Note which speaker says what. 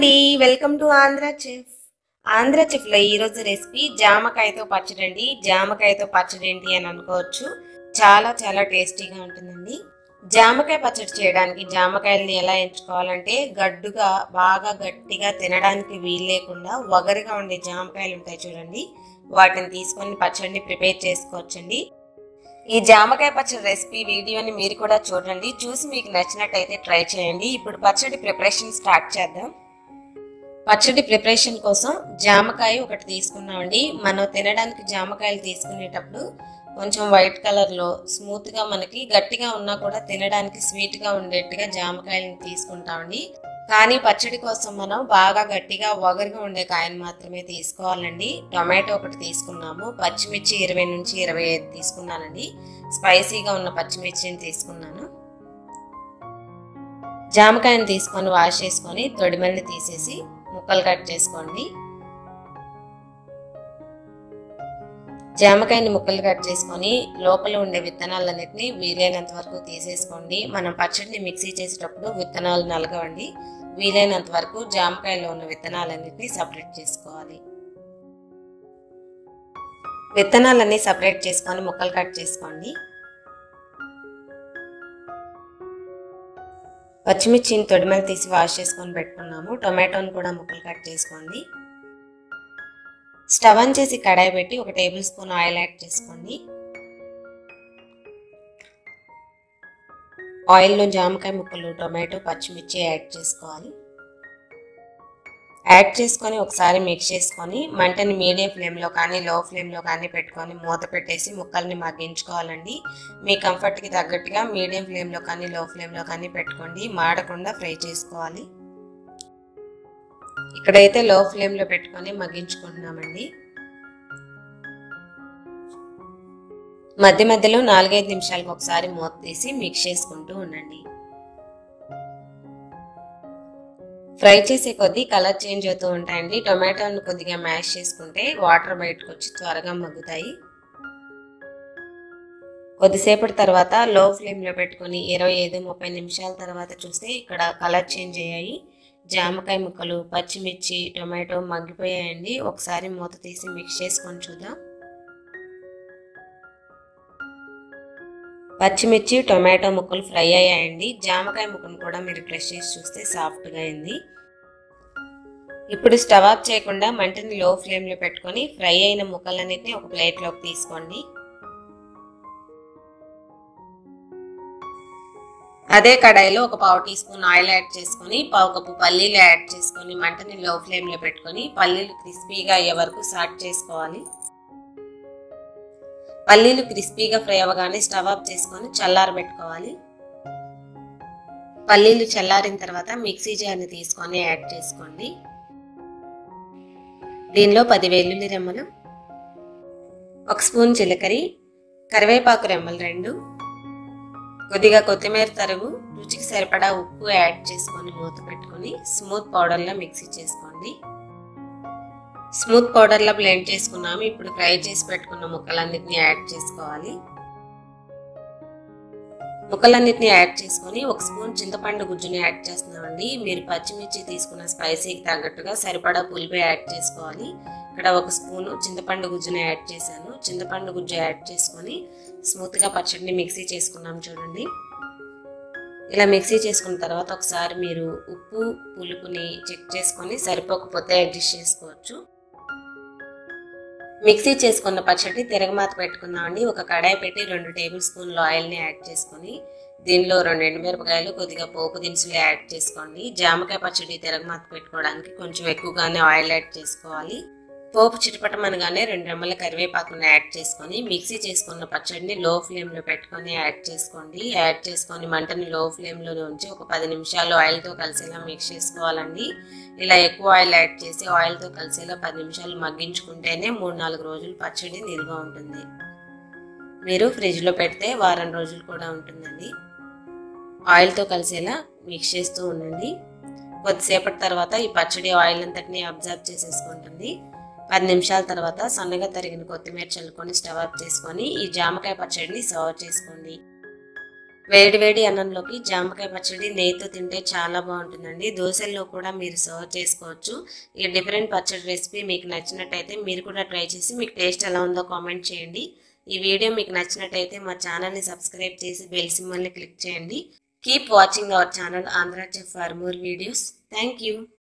Speaker 1: అండి welcome to Andhra chef Andhra chef లో ఈ రోజు రెసిపీ జామకాయతో పచ్చడి అండి జామకాయతో పచ్చడి ఏంటి అని అనుకోవచ్చు చాలా చాలా టేస్టీగా ఉంటుందండి జామకాయ పచ్చడి చేయడానికి జామకాయల్ని ఎలా ఎంచుకోవాలంటే గడ్డుగా బాగా గట్టిగా తినడానికి వీలు లేకుండా వగరుగా ఉండే జామకాయలు ఉంటాయి చూడండి వాటిని తీసుకొని పచ్చడిని ప్రిపేర్ చేసుకోవచ్చండి ఈ జామకాయ పచ్చడి రెసిపీ వీడియోని మీరు కూడా చూడండి చూసి మీకు నచ్చినట్టయితే ట్రై చేయండి ఇప్పుడు పచ్చడి ప్రిపరేషన్ స్టార్ట్ చేద్దాం పచ్చడి ప్రిపరేషన్ కోసం జామకాయ ఒకటి తీసుకున్నామండి మనం తినడానికి జామకాయలు తీసుకునేటప్పుడు కొంచెం వైట్ కలర్లో స్మూత్గా మనకి గట్టిగా ఉన్నా కూడా తినడానికి స్వీట్గా ఉండేట్టుగా జామకాయలను తీసుకుంటామండి కానీ పచ్చడి కోసం మనం బాగా గట్టిగా ఒగరుగా ఉండే కాయను మాత్రమే తీసుకోవాలండి టొమాటో ఒకటి తీసుకున్నాము పచ్చిమిర్చి ఇరవై నుంచి ఇరవై ఐదు తీసుకున్నానండి స్పైసీగా ఉన్న పచ్చిమిర్చిని తీసుకున్నాను జామకాయని తీసుకొని వాష్ చేసుకొని తొడిమల్ని తీసేసి ముక్కలు కట్ చేసుకోండి జామకాయని ముక్కలు కట్ చేసుకొని లోపల ఉండే విత్తనాలన్నిటిని వీలైనంత వరకు తీసేసుకోండి మనం పచ్చడిని మిక్సీ చేసేటప్పుడు విత్తనాలు నలగవండి వీలైనంత వరకు జామకాయలో ఉన్న విత్తనాలన్నిటిని సపరేట్ చేసుకోవాలి విత్తనాలన్నీ సపరేట్ చేసుకొని ముక్కలు కట్ చేసుకోండి పచ్చిమిర్చిని తొడిమలు తీసి వాష్ చేసుకొని పెట్టుకున్నాము టొమాటోని కూడా ముక్కలు కట్ చేసుకోండి స్టవ్ ఆన్ చేసి కడాయి పెట్టి ఒక టేబుల్ స్పూన్ ఆయిల్ యాడ్ చేసుకోండి ఆయిల్లో జామకాయ ముక్కలు టొమాటో పచ్చిమిర్చి యాడ్ చేసుకోవాలి యాడ్ చేసుకొని ఒకసారి మిక్స్ చేసుకొని మంటని మీడియం ఫ్లేమ్లో కానీ లో ఫ్లేమ్లో కానీ పెట్టుకొని మూత పెట్టేసి ముక్కల్ని మగ్గించుకోవాలండి మీ కంఫర్ట్కి తగ్గట్టుగా మీడియం ఫ్లేమ్లో కానీ లో ఫ్లేమ్లో కానీ పెట్టుకోండి మాడకుండా ఫ్రై చేసుకోవాలి ఇక్కడైతే లో ఫ్లేమ్లో పెట్టుకొని మగ్గించుకుంటున్నామండి మధ్య మధ్యలో నాలుగైదు నిమిషాలకు ఒకసారి మూత తీసి మిక్స్ చేసుకుంటూ ఉండండి ఫ్రై చేసే కొద్దీ కలర్ చేంజ్ అవుతూ ఉంటాయండి టొమాటోని కొద్దిగా మ్యాష్ చేసుకుంటే వాటర్ బయటకు వచ్చి త్వరగా మగ్గుతాయి కొద్దిసేపటి తర్వాత లో ఫ్లేమ్లో పెట్టుకొని ఇరవై ఐదు ముప్పై నిమిషాల తర్వాత చూస్తే ఇక్కడ కలర్ చేంజ్ అయ్యాయి జామకాయ ముక్కలు పచ్చిమిర్చి టొమాటో మగ్గిపోయాయండి ఒకసారి మూత తీసి మిక్స్ చేసుకొని చూద్దాం పచ్చిమిర్చి టొమాటో ముక్కలు ఫ్రై అయ్యాయండి జామకాయ ముక్కను కూడా మీరు ఫ్రెష్ చేసి చూస్తే సాఫ్ట్గా అయింది ఇప్పుడు స్టవ్ ఆఫ్ చేయకుండా మంటని లో ఫ్లేమ్లో పెట్టుకొని ఫ్రై అయిన ముక్కలన్నిటిని ఒక ప్లేట్లోకి తీసుకోండి అదే కడాయిలో ఒక పావు టీ స్పూన్ ఆయిల్ యాడ్ చేసుకొని పావు కప్పు పల్లీలు యాడ్ చేసుకొని మంటని లో ఫ్లేమ్లో పెట్టుకొని పల్లీలు క్రిస్పీగా అయ్యే వరకు సాట్ చేసుకోవాలి పల్లీలు క్రిస్పీగా ఫ్రై అవ్వగానే స్టవ్ ఆఫ్ చేసుకొని చల్లారబెట్టుకోవాలి పల్లీలు చల్లారిన తర్వాత మిక్సీ జార్ని తీసుకొని యాడ్ చేసుకోండి దీనిలో పది వెల్లుల్లి రెమ్మలు ఒక స్పూన్ జీలకర్ర కరివేపాకు రెమ్మలు రెండు కొద్దిగా కొత్తిమీర తరుగు రుచికి సరిపడా ఉప్పు యాడ్ చేసుకొని మూత పెట్టుకొని స్మూత్ పౌడర్లో మిక్సీ చేసుకోండి స్మూత్ పౌడర్లో బ్లెండ్ చేసుకున్నాము ఇప్పుడు ఫ్రై చేసి పెట్టుకున్న ముక్కలన్నిటిని యాడ్ చేసుకోవాలి ముక్కలన్నిటిని యాడ్ చేసుకొని ఒక స్పూన్ చింతపండు గుజ్జుని యాడ్ చేస్తున్నామండి మీరు పచ్చిమిర్చి తీసుకున్న స్పైసీకి తగ్గట్టుగా సరిపడా పులిపి యాడ్ చేసుకోవాలి ఇక్కడ ఒక స్పూను చింతపండు గుజ్జుని యాడ్ చేశాను చింతపండు గుజ్జు యాడ్ చేసుకొని స్మూత్గా పచ్చడిని మిక్సీ చేసుకున్నాం చూడండి ఇలా మిక్సీ చేసుకున్న తర్వాత ఒకసారి మీరు ఉప్పు పులుపుని చెక్ చేసుకొని సరిపోకపోతే అడ్జస్ట్ చేసుకోవచ్చు మిక్సీ చేసుకున్న పచ్చడి తిరగమాత పెట్టుకున్నామండి ఒక కడాయి పెట్టి రెండు టేబుల్ స్పూన్లు ఆయిల్ని యాడ్ చేసుకొని దీనిలో రెండు ఎండుమిరపకాయలు కొద్దిగా పోపు దినుసులు యాడ్ చేసుకోండి జామకాయ పచ్చడి తిరగమాత పెట్టుకోవడానికి కొంచెం ఎక్కువగానే ఆయిల్ యాడ్ చేసుకోవాలి పోపు చిటపటమనగానే రెండు రెమ్మల కరివేపాకుని యాడ్ చేసుకొని మిక్సీ చేసుకున్న పచ్చడిని లో ఫ్లేమ్లో పెట్టుకొని యాడ్ చేసుకోండి యాడ్ చేసుకొని మంటని లో ఫ్లేమ్లోనే ఉంచి ఒక పది నిమిషాలు ఆయిల్తో కలిసేలా మిక్స్ చేసుకోవాలండి ఇలా ఎక్కువ ఆయిల్ యాడ్ చేసి ఆయిల్తో కలిసేలా పది నిమిషాలు మగ్గించుకుంటేనే మూడు నాలుగు రోజులు పచ్చడి నిల్వ ఉంటుంది మీరు ఫ్రిడ్జ్లో పెడితే వారం రోజులు కూడా ఉంటుందండి ఆయిల్తో కలిసేలా మిక్స్ చేస్తూ ఉండండి కొద్దిసేపటి తర్వాత ఈ పచ్చడి ఆయిల్ అంతటిని అబ్జర్వ్ చేసేసుకుంటుంది పది నిమిషాల తర్వాత సన్నగా తరిగిన కొత్తిమీర చల్లుకొని స్టవ్ ఆఫ్ చేసుకొని ఈ జామకాయ పచ్చడిని సర్వ్ చేసుకోండి వేడి వేడి అన్నంలోకి జామకాయ పచ్చడి నెయ్యితో తింటే చాలా బాగుంటుందండి దోశల్లో కూడా మీరు సర్వ్ చేసుకోవచ్చు ఈ డిఫరెంట్ పచ్చడి రెసిపీ మీకు నచ్చినట్టయితే మీరు కూడా ట్రై చేసి మీకు టేస్ట్ ఎలా ఉందో కామెంట్ చేయండి ఈ వీడియో మీకు నచ్చినట్టయితే మా ఛానల్ని సబ్స్క్రైబ్ చేసి బెల్ సింబల్ని క్లిక్ చేయండి keep watching our channel Andhra chef for more videos thank you